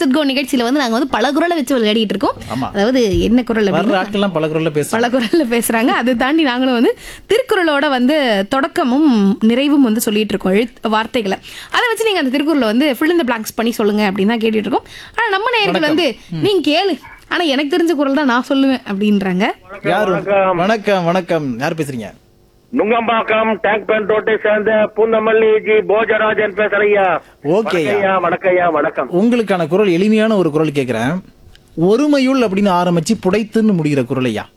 Set go நிகழ்ச்சியில வந்து நாங்க வந்து பல குரலை வச்சு விளையாடிட்டு இருக்கோம் ஆமா. அதாவது என்ன குரல் வர்ற அப்படின்னா ஆட்கள்லாம் பல குரல்ல பேசுறாங்க பல குரல்ல பேசுறாங்க அதை தாண்டி நாங்களும் வந்து திருக்குறளோட வந்து தொடக்கமும் நிறைவும் வந்து சொல்லிட்டு இருக்கோம் எழுத்து வார்த்தைகளை அதை வச்சு நீங்க அந்த திருக்குறளை வந்து fill in the blanks பண்ணி சொல்லுங்க அப்படின்னு தான் கேட்டுட்டு இருக்கோம் ஆனா நம்ம நேயர்கள் வந்து நீங்க கேளு ஆனா எனக்கு தெரிஞ்ச குரல் தான் நான் சொல்லுவேன் அப்படின்றாங்க யார் வணக்கம் வணக்கம் யார் பேசுறீங்க நுங்கம்பாக்கம் டேங்க் பேண்ட் ரோட்டை சேர்ந்த பூந்தமல்லி ஜி போஜராஜன் பேசுறையா ஓகே வணக்கம்யா வணக்கம்யா வணக்கம் உங்களுக்கான குரல் எளிமையான ஒரு குரல் கேக்குறேன் ஒருமையுள் அப்படின்னு ஆரம்பிச்சு புடைத்துன்னு முடிகிற குரல் ஐயா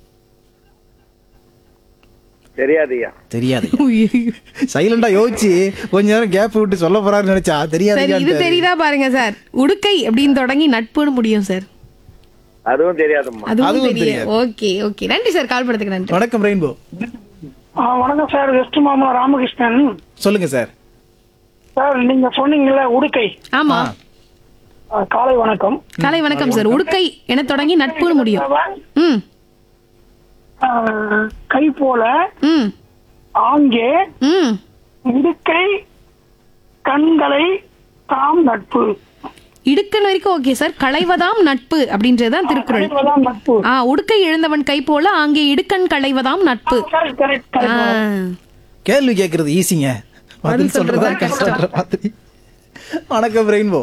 தெரியாதுயா தெரியாது சைலண்டா யோசிச்சு கொஞ்ச நேரம் கேப் விட்டு சொல்ல போறாருன்னு நினைச்சா சரி இது தெரியாது தெரியுதா பாருங்க சார் உடுக்கை அப்படின்னு தொடங்கி நட்புன்னு முடியும் சார் அதுவும் தெரியாதும்மா அதுவும் அதுவும் தெரியும் தெரியாது. ஓகே ஓகே நன்றி சார் கால் பண்ணதுக்கு நன்றி வணக்கம் ரெயின்போ ஆ, வணக்கம் சார் வெஸ்ட் மாமா ராமகிருஷ்ணன் சொல்லுங்க சார் சார் நீங்க சொன்னீங்கல்ல உடுக்கை ஆமா ஆ, காலை வணக்கம் காலை வணக்கம் சார் உடுக்கை என தொடங்கி நட்புன்னு முடியும் ம் ஆ, கை போல ம் ஆங்கே ம் இடுக்கை கண்களை தாம் நட்பு இடுக்கன் வரைக்கும் ஓகே சார் களைவதாம் நட்பு அப்படின்றதுதான் திருக்குறள் களைவதாம் நட்பு ஆ உடுக்கை எழுந்தவன் கை போல அங்கே இடுக்கன் களைவதாம் நட்பு கரெக்ட் கரெக்ட் ஆ, கேள்வி கேட்கறது ஈஸிங்க பதில் சொல்றதா கஷ்டம்ன்ற மாதிரி வணக்கம் ரெயின்போ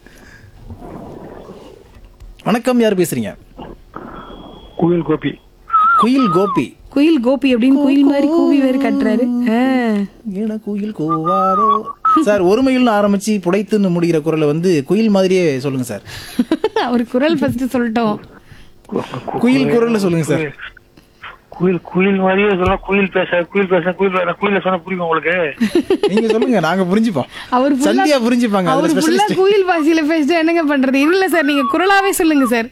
வணக்கம் யார் பேசுறீங்க குயில் கோபி குயில் கோபி குயில் கோபி அப்படின்னு குயில் மாதிரி கூவி வேறு கட்டுறாரு ஆ. ஏன குயில் கூவாதோ சார் ஒருமையில் ஆரம்பிச்சு புடைத்துன்னு முடிகிற குரலை வந்து குயில் மாதிரியே சொல்லுங்க சார் அவர் குரல் ஃபர்ஸ்ட் சொல்லிட்டோம் குயில் குரல்ல சொல்லுங்க சார் குயில் குயில் மாதிரியே சொல்ல குயில் பேச குயில் பேச குயில் பேச குயில சொன்னா புரியும் உங்களுக்கு நீங்க சொல்லுங்க நாங்க புரிஞ்சுப்போம் அவர் full-ஆ- சந்தியா புரிஞ்சுப்பாங்க அதுல அவர் ஃபுல்லா ஸ்பெஷலிஸ்ட் குயில் பாஷையில பேசிட்டு என்னங்க பண்றது இல்ல சார் நீங்க குரலாவே சொல்லுங்க சார்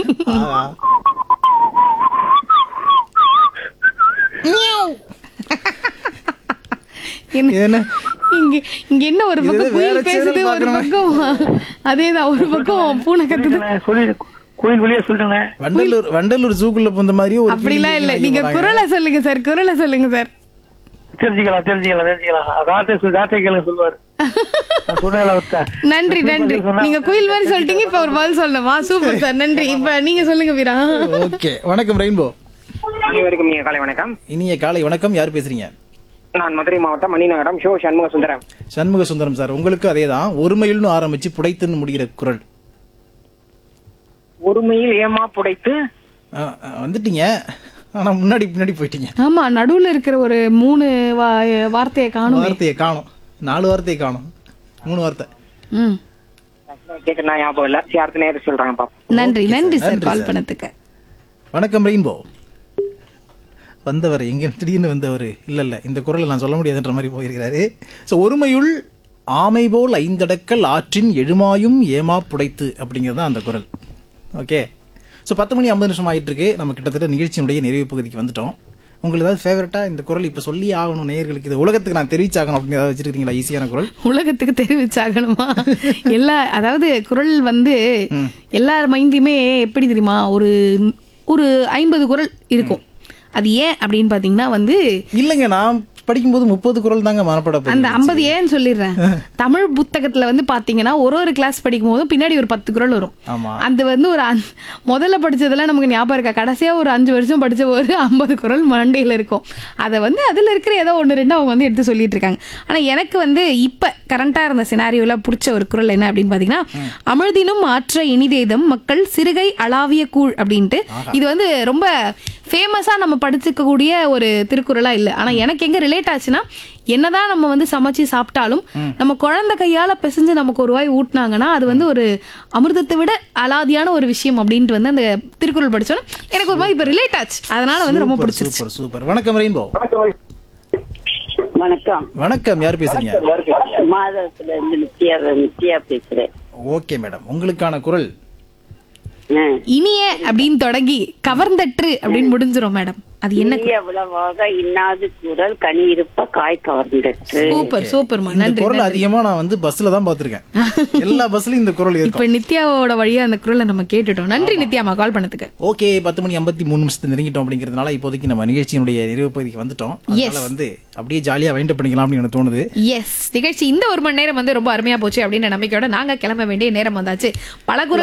என்ன என்ன இங்க இங்க என்ன ஒரு இது பக்கம் வேற குயில் பேசுது channel ஒரு பார்க்கற பக்கம் அதேதான் ஒரு பக்கம் பூனை கத்துது சொல்லி குயில் வெளியே சொல்லுங்க வண்டலூர் வண்டலூர் ஜூக்குள்ள போந்த மாதிரியே ஒரு அப்படிலாம் இல்ல feeling நீங்க வராங்க. குரலை சொல்லுங்க சார் குரலை சொல்லுங்க சார் தெரிஞ்சுக்கலாம் தெரிஞ்சுக்கலாம் தெரிஞ்சுக்கலாம் கார்த்தை சொல்லி கார்த்தை கேளுங்க சொல்லுவாரு நான் சொன்னேன்ல அவர்ட்ட. நன்றி நன்றி நீங்க குயில் மாதிரி சொல்லிட்டீங்க இப்ப ஒரு பதில் சொல்லணுமா சூப்பர் சார் நன்றி இப்ப நீங்க சொல்லுங்க வீரா ஓகே வணக்கம் ரெயின்போ அனைவருக்கும் நீங்க காலை வணக்கம் இனிய காலை வணக்கம் யார் பேசுறீங்க நான் மதுரை மாவட்டம் மணிநகரம் ஷோ சண்முக சுந்தரம் சண்முக சுந்தரம் சார் உங்களுக்கு அதேதான் ஒருமையில்னு ஆரம்பிச்சு புடைத்துன்னு முடிகிற குரல் ஒருமையில் ஏமா புடைத்து ஆ, ஆ, வந்துட்டீங்க ஆனா முன்னாடி பின்னாடி போயிட்டீங்க ஆமா நடுவுல இருக்கிற ஒரு மூணு வா- வார்த்தையை காணுமே வார்த்தையை காணும் நாலு வார்த்தையை காணும் மூணு வார்த்தை ம் கேட்க நான் ஞாபகம் இல்ல சரி அடுத்த நேரம் சொல்றாங்க பாப்போம் நன்றி நன்றி சார் நன்றி கால் சார். பண்ணதுக்கு வணக்கம் ரெயின்போ வந்தவர் எங்க திடீர்னு வந்தவர் இல்ல இல்ல இந்த குரலை நான் சொல்ல முடியாதுன்ற மாதிரி போயிருக்கிறாரு ஸோ ஒருமையுள் ஆமை போல் ஐந்தடக்கல் ஆற்றின் எழுமாயும் ஏமா புடைத்து அப்படிங்கிறது தான் அந்த குரல் ஓகே ஸோ பத்து மணி ஐம்பது நிமிஷம் ஆயிட்டு இருக்கு நம்ம கிட்டத்தட்ட நிகழ்ச்சியினுடைய நிறைவு பகுதிக்கு வந்துட்டோம் உங்களுக்கு ஏதாவது ஃபேவரட்டா இந்த குரல் இப்போ சொல்லி ஆகணும் நேயர்களுக்கு இது உலகத்துக்கு நான் தெரிவிச்சாகணும் அப்படின்னு ஏதாவது வச்சிருக்கீங்களா ஈஸியான குரல் உலகத்துக்கு தெரிவிச்சாகணுமா எல்லா அதாவது குரல் வந்து எல்லார் மைண்ட்லயுமே எப்படி தெரியுமா ஒரு ஒரு ஐம்பது குரல் இருக்கும் அது ஏன் அப்படின்னு பாத்தீங்கன்னா வந்து இல்லைங்க நான் படிக்கும்போது முப்பது குரல் தாங்க மனப்பட அந்த ஐம்பது ஏன்னு சொல்லிடுறேன் தமிழ் புத்தகத்துல வந்து பாத்தீங்கன்னா ஒரு ஒரு கிளாஸ் படிக்கும் போதும் பின்னாடி ஒரு பத்து குரல் வரும் ஆமா அது வந்து ஒரு அஞ்- முதல்ல படிச்சதெல்லாம் நமக்கு ஞாபகம் இருக்கா கடைசியா ஒரு அஞ்சு வருஷம் படிச்ச ஒரு ஐம்பது குரல் மண்டையில இருக்கும் அதை வந்து அதுல இருக்கிற ஏதோ ஒன்று ரெண்டு அவங்க வந்து எடுத்து சொல்லிட்டு இருக்காங்க ஆனா எனக்கு வந்து இப்ப கரண்டா இருந்த சினாரியோல பிடிச்ச ஒரு குரல் என்ன அப்படின்னு பாத்தீங்கன்னா அமிழ்தினும் ஆற்ற இனிதேதம் மக்கள் சிறுகை அளாவிய கூழ் அப்படின்ட்டு இது வந்து ரொம்ப ஃபேமஸா நம்ம படிச்சுக்கக்கூடிய ஒரு திருக்குறளா இல்ல ஆனா எனக்கு எங்க ரிலேட் ஆச்சுன்னா என்னதான் நம்ம வந்து சமைச்சு சாப்பிட்டாலும் நம்ம குழந்தை கையால பிசைஞ்சு நமக்கு ஒரு வாய் ஊட்டினாங்கன்னா அது வந்து ஒரு அமிர்தத்தை விட அலாதியான ஒரு விஷயம் அப்படின்ட்டு வந்து அந்த திருக்குறள் படிச்சோன்னா எனக்கு ஒரு மாதிரி இப்ப ரிலேட் ஆச்சு அதனால வந்து ரொம்ப பிடிச்சிருச்சு சூப்பர் சூப்பர் வணக்கம் ரெயின்போ வணக்கம் வணக்கம் யார் பேசுறீங்க மாதவத்துல இருந்து நித்யா நித்யா பேசுறேன் ஓகே மேடம் உங்களுக்கான குரல் ஆ. இனிய அப்படின்னு தொடங்கி கவர்ந்தற்று அப்படின்னு முடிஞ்சிரும் மேடம் அது என்ன இனிய உளவாக இன்னாது குரல் கனி இருப்ப காய் கவர்ந்தற்று சூப்பர் சூப்பர்மா இந்த நன்றி குரல் நன்றி. அதிகமா நான் வந்து பஸ்ல தான் பாத்திருக்கேன் எல்லா பஸ்லயும் இந்த குரல் இப்ப இருக்கும் நித்யாவோட வழியா அந்த குரலை நம்ம கேட்டுட்டோம் நன்றி நித்யாமா கால் பண்ணதுக்கு ஓகே பத்து மணி ஐம்பத்தி மூணு நிமிஷத்து நெருங்கிட்டோம் அப்படிங்கிறதுனால இப்போதைக்கு நம்ம நிகழ்ச்சியினுடைய நிறைவு பகுதிக்கு வந்துட்டோம் அதனால வந்து அப்படியே ஜாலியா வைண்ட் பண்ணிக்கலாம் அப்படின்னு எனக்கு தோணுது எஸ் நிகழ்ச்சி இந்த ஒரு மணி நேரம் வந்து ரொம்ப அருமையா போச்சு அப்படின்னு நம்பிக்கையோட நாங்க கிளம்ப வேண்டிய நேரம் வந்தாச்சு பல குரல்